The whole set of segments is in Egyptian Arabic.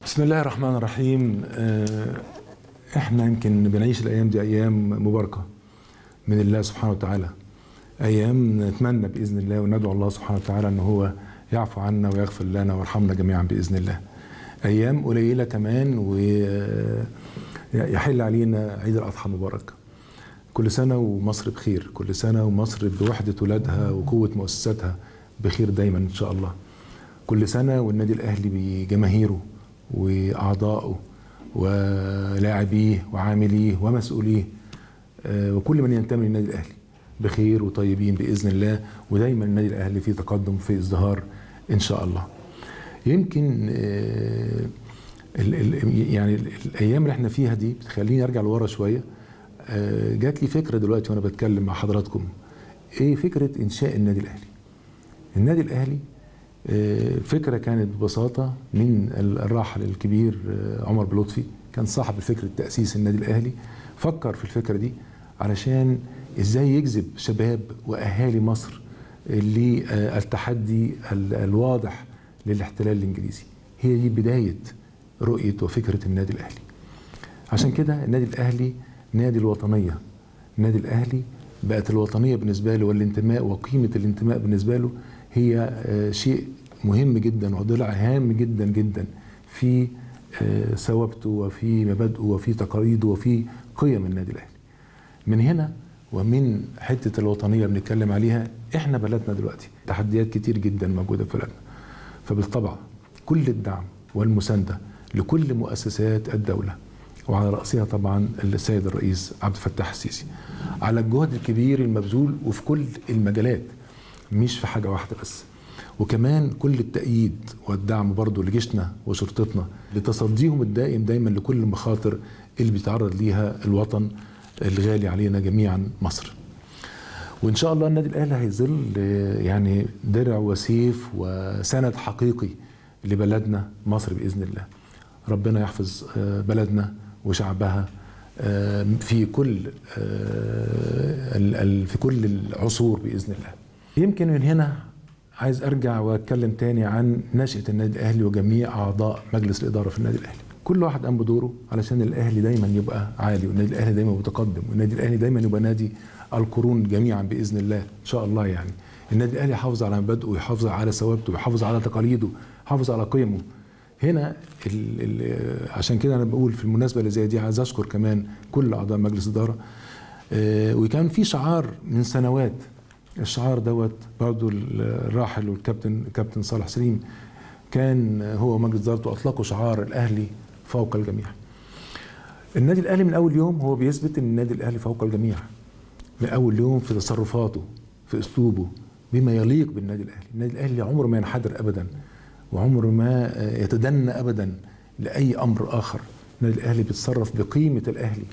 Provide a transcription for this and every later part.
بسم الله الرحمن الرحيم آه، احنا يمكن بنعيش الايام دي ايام مباركه من الله سبحانه وتعالى ايام نتمنى باذن الله وندعو الله سبحانه وتعالى ان هو يعفو عنا ويغفر لنا ويرحمنا جميعا باذن الله ايام قليله كمان ويحل علينا عيد الاضحى المبارك كل سنه ومصر بخير كل سنه ومصر بوحده ولادها وقوه مؤسساتها بخير دايما ان شاء الله كل سنه والنادي الاهلي بجماهيره واعضائه ولاعبيه وعامليه ومسؤوليه آه، وكل من ينتمي للنادي الاهلي بخير وطيبين باذن الله ودايما النادي الاهلي في تقدم في ازدهار ان شاء الله. يمكن آه، ال- ال- يعني ال- الايام اللي احنا فيها دي بتخليني ارجع لورا شويه آه، جات لي فكره دلوقتي وانا بتكلم مع حضراتكم ايه فكره انشاء النادي الاهلي؟ النادي الاهلي آه، فكره كانت ببساطه من الراحل الكبير آه، عمر بلطفي كان صاحب فكره تاسيس النادي الاهلي فكر في الفكره دي علشان ازاي يجذب شباب واهالي مصر للتحدي ال- الواضح للاحتلال الانجليزي هي دي بدايه رؤيه وفكره النادي الاهلي عشان كده النادي الاهلي نادي الوطنيه النادي الاهلي بقت الوطنيه بالنسبه له والانتماء وقيمه الانتماء بالنسبه له هي آه، شيء مهم جدا وضلع هام جدا جدا في آه، ثوابته وفي مبادئه وفي تقاليده وفي قيم النادي الاهلي. من هنا ومن حته الوطنيه اللي بنتكلم عليها احنا بلدنا دلوقتي تحديات كتير جدا موجوده في بلدنا. فبالطبع كل الدعم والمسانده لكل مؤسسات الدوله وعلى راسها طبعا السيد الرئيس عبد الفتاح السيسي على الجهد الكبير المبذول وفي كل المجالات مش في حاجه واحده بس وكمان كل التأييد والدعم برضه لجيشنا وشرطتنا لتصديهم الدائم دايما لكل المخاطر اللي بيتعرض ليها الوطن الغالي علينا جميعا مصر. وان شاء الله النادي الاهلي هيظل آه، يعني درع وسيف وسند حقيقي لبلدنا مصر باذن الله. ربنا يحفظ آه، بلدنا وشعبها آه، في كل آه، ال- ال- في كل العصور باذن الله. يمكن من هنا عايز ارجع واتكلم تاني عن نشأة النادي الاهلي وجميع اعضاء مجلس الاداره في النادي الاهلي. كل واحد قام بدوره علشان الاهلي دايما يبقى عالي والنادي الاهلي دايما متقدم والنادي الاهلي دايما يبقى نادي القرون جميعا باذن الله ان شاء الله يعني. النادي الاهلي يحافظ على مبادئه ويحافظ على ثوابته ويحافظ على تقاليده يحافظ على قيمه. هنا ال ال عشان كده انا بقول في المناسبه اللي زي دي عايز اشكر كمان كل اعضاء مجلس الاداره آه، وكان في شعار من سنوات الشعار دوت برضو الراحل والكابتن الكابتن صالح سليم كان هو ومجلس ادارته اطلقوا شعار الاهلي فوق الجميع. النادي الاهلي من اول يوم هو بيثبت ان النادي الاهلي فوق الجميع. من اول يوم في تصرفاته في اسلوبه بما يليق بالنادي الاهلي، النادي الاهلي عمره ما ينحدر ابدا وعمره ما يتدنى ابدا لاي امر اخر، النادي الاهلي بيتصرف بقيمه الاهلي.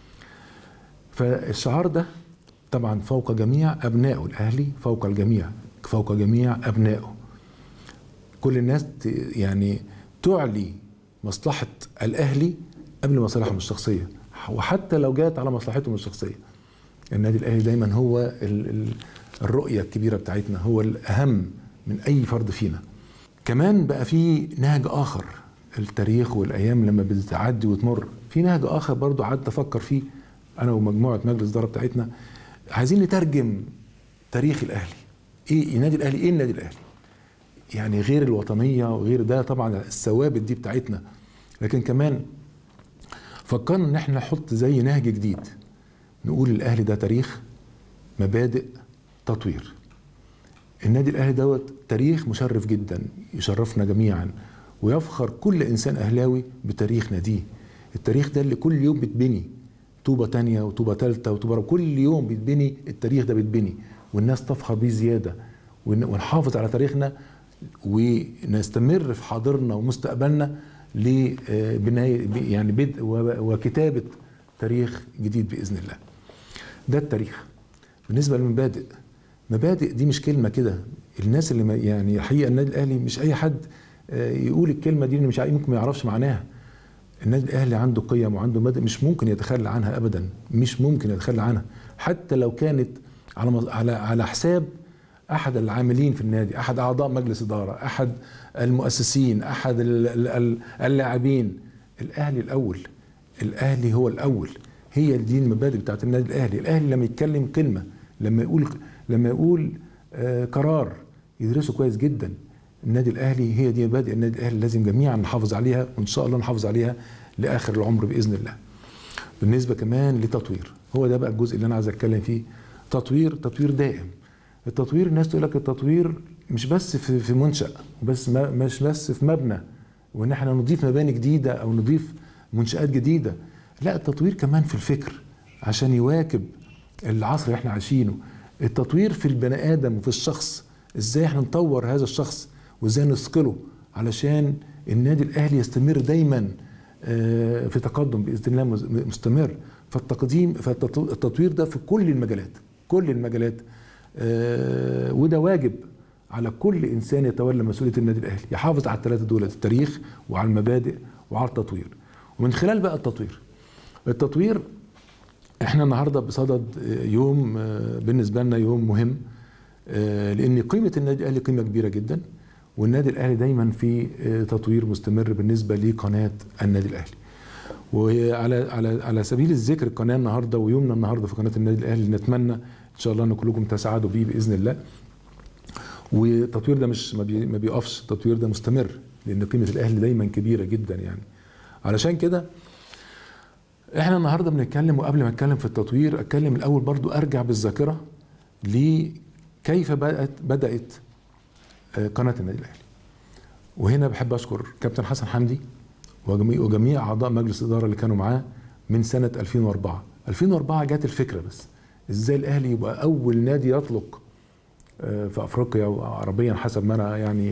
فالشعار ده طبعا فوق جميع ابنائه الاهلي فوق الجميع فوق جميع ابنائه كل الناس ت- يعني تعلي مصلحه الاهلي قبل مصالحهم الشخصيه وحتى لو جات على مصلحتهم الشخصيه النادي الاهلي دايما هو ال- ال- الرؤيه الكبيره بتاعتنا هو الاهم من اي فرد فينا كمان بقى في نهج اخر التاريخ والايام لما بتعدي وتمر في نهج اخر برضو قعدت افكر فيه انا ومجموعه مجلس الاداره بتاعتنا عايزين نترجم تاريخ الاهلي ايه النادي الاهلي ايه النادي الاهلي يعني غير الوطنيه وغير ده طبعا الثوابت دي بتاعتنا لكن كمان فكرنا ان احنا نحط زي نهج جديد نقول الاهلي ده تاريخ مبادئ تطوير النادي الاهلي دوت تاريخ مشرف جدا يشرفنا جميعا ويفخر كل انسان اهلاوي بتاريخ ناديه التاريخ ده اللي كل يوم بتبني طوبة تانية وطوبة تالتة وطوبة رابعة. كل يوم بيتبني التاريخ ده بيتبني والناس تفخر بيه زيادة ون- ونحافظ على تاريخنا ونستمر في حاضرنا ومستقبلنا لبناية يعني بدء و- وكتابة تاريخ جديد بإذن الله ده التاريخ بالنسبة للمبادئ مبادئ دي مش كلمة كده الناس اللي ما يعني الحقيقة النادي الأهلي مش أي حد آه، يقول الكلمة دي إنه مش عارف- ممكن ما يعرفش معناها النادي الاهلي عنده قيم وعنده مبادئ مش ممكن يتخلى عنها ابدا مش ممكن يتخلى عنها حتى لو كانت على مز- على على حساب احد العاملين في النادي احد اعضاء مجلس اداره احد المؤسسين احد ال- ال- ال- اللاعبين الاهلي الاول الاهلي هو الاول هي دي المبادئ بتاعت النادي الاهلي الاهلي لما يتكلم كلمه لما يقول لما يقول آه قرار يدرسه كويس جدا النادي الاهلي هي دي مبادئ النادي الاهلي لازم جميعا نحافظ عليها وان شاء الله نحافظ عليها لاخر العمر باذن الله بالنسبه كمان لتطوير هو ده بقى الجزء اللي انا عايز اتكلم فيه تطوير تطوير دائم التطوير الناس تقول لك التطوير مش بس في في منشا بس ما مش بس في مبنى وان احنا نضيف مباني جديده او نضيف منشات جديده لا التطوير كمان في الفكر عشان يواكب العصر اللي احنا عايشينه التطوير في البني ادم وفي الشخص ازاي احنا نطور هذا الشخص وازاي نثقله علشان النادي الاهلي يستمر دايما آه، في تقدم باذن الله مز- مستمر فالتقديم فالتطوير ده في كل المجالات كل المجالات آه، وده واجب على كل انسان يتولى مسؤوليه النادي الاهلي يحافظ على الثلاثه دول التاريخ وعلى المبادئ وعلى التطوير ومن خلال بقى التطوير التطوير احنا النهارده بصدد يوم آه، بالنسبه لنا يوم مهم آه، لان قيمه النادي الاهلي قيمه كبيره جدا والنادي الاهلي دايما في آه، تطوير مستمر بالنسبه لقناه النادي الاهلي وعلى على على سبيل الذكر القناه النهارده ويومنا النهارده في قناه النادي الاهلي نتمنى ان شاء الله ان كلكم تسعدوا بيه باذن الله والتطوير ده مش ما بي- ما بيقفش التطوير ده مستمر لان قيمه الاهلي دايما كبيره جدا يعني علشان كده احنا النهارده بنتكلم وقبل ما اتكلم في التطوير اتكلم الاول برضو ارجع بالذاكره لكيف بدات بدات آه، قناه النادي الاهلي وهنا بحب اشكر كابتن حسن حمدي وجميع وجميع اعضاء مجلس الاداره اللي كانوا معاه من سنه 2004 2004 جت الفكره بس ازاي الاهلي يبقى اول نادي يطلق آه، في افريقيا وعربيا حسب ما انا يعني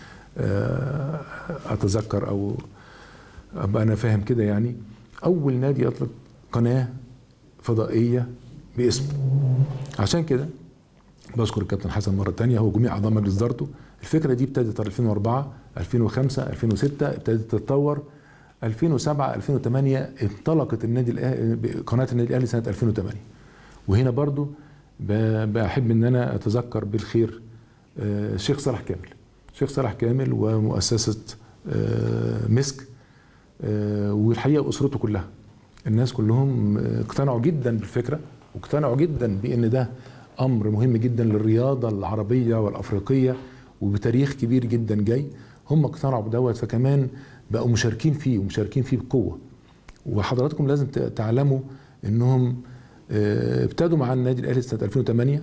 آه، اتذكر او ابقى انا فاهم كده يعني اول نادي يطلق قناه فضائيه باسمه عشان كده بشكر الكابتن حسن مره تانية هو جميع اعضاء مجلس ادارته الفكره دي ابتدت 2004 2005 2006 ابتدت تتطور 2007 2008 انطلقت النادي الاهلي قناه النادي الاهلي سنه 2008 وهنا برضو ب- بحب ان انا اتذكر بالخير آه، الشيخ صلاح كامل الشيخ صلاح كامل ومؤسسه آه، مسك آه، والحقيقه اسرته كلها الناس كلهم آه، اقتنعوا جدا بالفكره واقتنعوا جدا بان ده امر مهم جدا للرياضه العربيه والافريقيه وبتاريخ كبير جدا جاي هم اقتنعوا بدوت فكمان بقوا مشاركين فيه ومشاركين فيه بقوه وحضراتكم لازم ت- تعلموا انهم آه، ابتدوا مع النادي الاهلي سنه 2008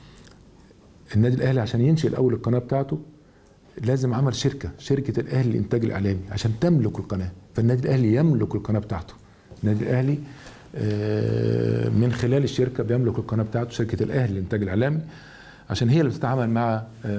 النادي الاهلي عشان ينشئ الاول القناه بتاعته لازم عمل شركه شركه الاهلي للانتاج الاعلامي عشان تملك القناه فالنادي الاهلي يملك القناه بتاعته النادي الاهلي آه، من خلال الشركه بيملك القناه بتاعته شركه الاهلي للانتاج الاعلامي عشان هي اللي بتتعامل مع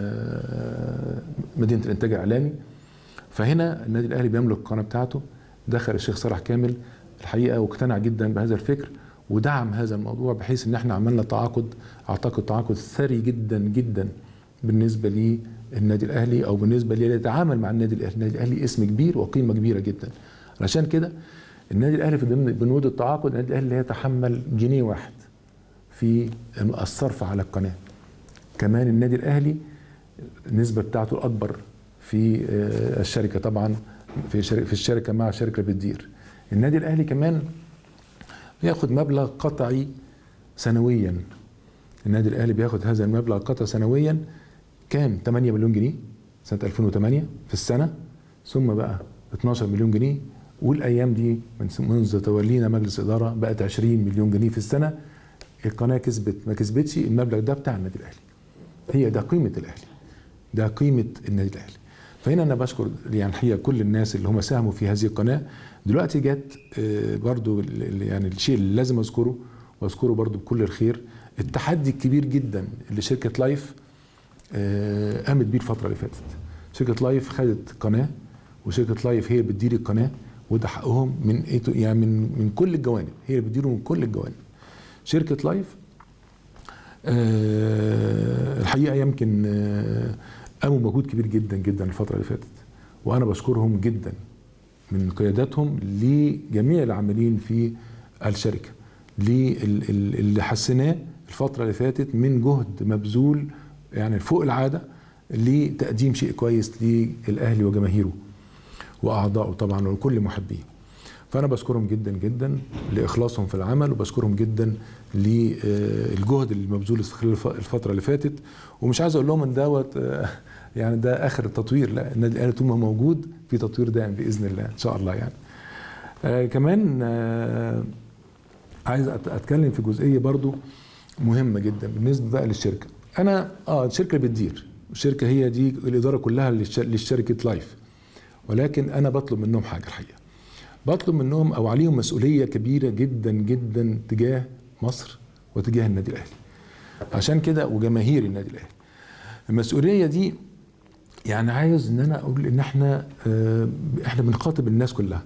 آه، مدينه الانتاج الاعلامي فهنا النادي الاهلي بيملك القناه بتاعته دخل الشيخ صلاح كامل الحقيقه واقتنع جدا بهذا الفكر ودعم هذا الموضوع بحيث ان احنا عملنا تعاقد اعتقد تعاقد ثري جدا جدا بالنسبه للنادي الاهلي او بالنسبه لي يتعامل مع النادي الاهلي، النادي الاهلي اسم كبير وقيمه كبيره جدا. علشان كده النادي الاهلي في ضمن بنود التعاقد النادي الاهلي لا يتحمل جنيه واحد في الصرف على القناه. كمان النادي الاهلي النسبه بتاعته الاكبر في آه، الشركه طبعا في شر- في الشركه مع الشركه اللي بتدير. النادي الاهلي كمان بياخد مبلغ قطعي سنويا النادي الاهلي بياخد هذا المبلغ القطعي سنويا كام 8 مليون جنيه سنه 2008 في السنه ثم بقى 12 مليون جنيه والايام دي من منذ تولينا مجلس اداره بقت 20 مليون جنيه في السنه القناه كسبت ما كسبتش المبلغ ده بتاع النادي الاهلي هي ده قيمه الاهلي ده قيمه النادي الاهلي فهنا انا بشكر يعني الحقيقه كل الناس اللي هم ساهموا في هذه القناه دلوقتي جت آه، برضو ال- ال- يعني الشيء اللي لازم اذكره واذكره برضو بكل الخير التحدي الكبير جدا اللي شركه لايف آه، قامت بيه الفتره اللي فاتت شركه لايف خدت قناه وشركه لايف هي اللي بتدير القناه وده حقهم من إيه تو- يعني من من كل الجوانب هي اللي بتديره من كل الجوانب شركه لايف آه، الحقيقه يمكن آه، قاموا مجهود كبير جدا جدا الفتره اللي فاتت وانا بشكرهم جدا من قياداتهم لجميع العاملين في الشركه لل- ال- اللي حسيناه الفتره اللي فاتت من جهد مبذول يعني فوق العاده لتقديم شيء كويس للاهلي وجماهيره واعضائه طبعا وكل محبيه فانا بشكرهم جدا جدا لاخلاصهم في العمل وبشكرهم جدا للجهد المبذول خلال الفتره اللي فاتت ومش عايز اقول لهم ان دوت يعني ده اخر التطوير لا النادي الاهلي طول ما هو موجود في تطوير دائم باذن الله ان شاء الله يعني آه كمان آه عايز اتكلم في جزئيه برضو مهمه جدا بالنسبه بقى للشركه انا اه الشركه بتدير الشركه هي دي الاداره كلها لشركه لايف ولكن انا بطلب منهم حاجه الحقيقه بطلب منهم او عليهم مسؤوليه كبيره جدا جدا تجاه مصر وتجاه النادي الاهلي عشان كده وجماهير النادي الاهلي المسؤوليه دي يعني عايز ان انا اقول ان احنا اه احنا بنخاطب الناس كلها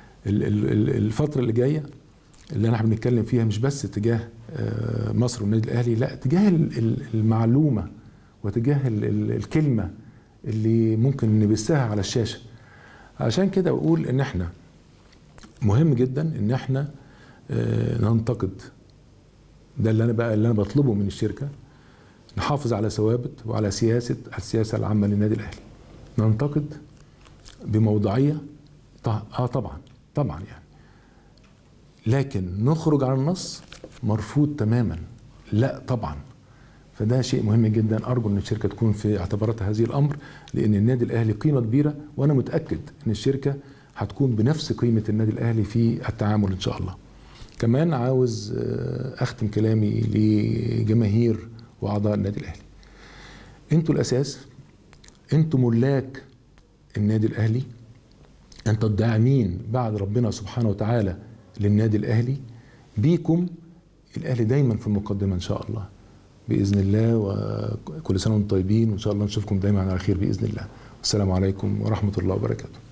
الفتره اللي جايه اللي احنا بنتكلم فيها مش بس تجاه اه مصر والنادي الاهلي لا تجاه المعلومه وتجاه الكلمه اللي ممكن نبثها على الشاشه عشان كده بقول ان احنا مهم جدا ان احنا اه ننتقد ده اللي انا بقى اللي انا بطلبه من الشركه نحافظ على ثوابت وعلى سياسه السياسه العامه للنادي الاهلي ننتقد بموضوعيه اه طبعا طبعا يعني لكن نخرج عن النص مرفوض تماما لا طبعا فده شيء مهم جدا ارجو ان الشركه تكون في اعتباراتها هذه الامر لان النادي الاهلي قيمه كبيره وانا متاكد ان الشركه هتكون بنفس قيمه النادي الاهلي في التعامل ان شاء الله. كمان عاوز اختم كلامي لجماهير واعضاء النادي الاهلي. انتوا الاساس انتوا ملاك النادي الاهلي انتوا الداعمين بعد ربنا سبحانه وتعالى للنادي الاهلي بيكم الاهلي دايما في المقدمه ان شاء الله. باذن الله وكل سنه وانتم طيبين وان شاء الله نشوفكم دايما على خير باذن الله والسلام عليكم ورحمه الله وبركاته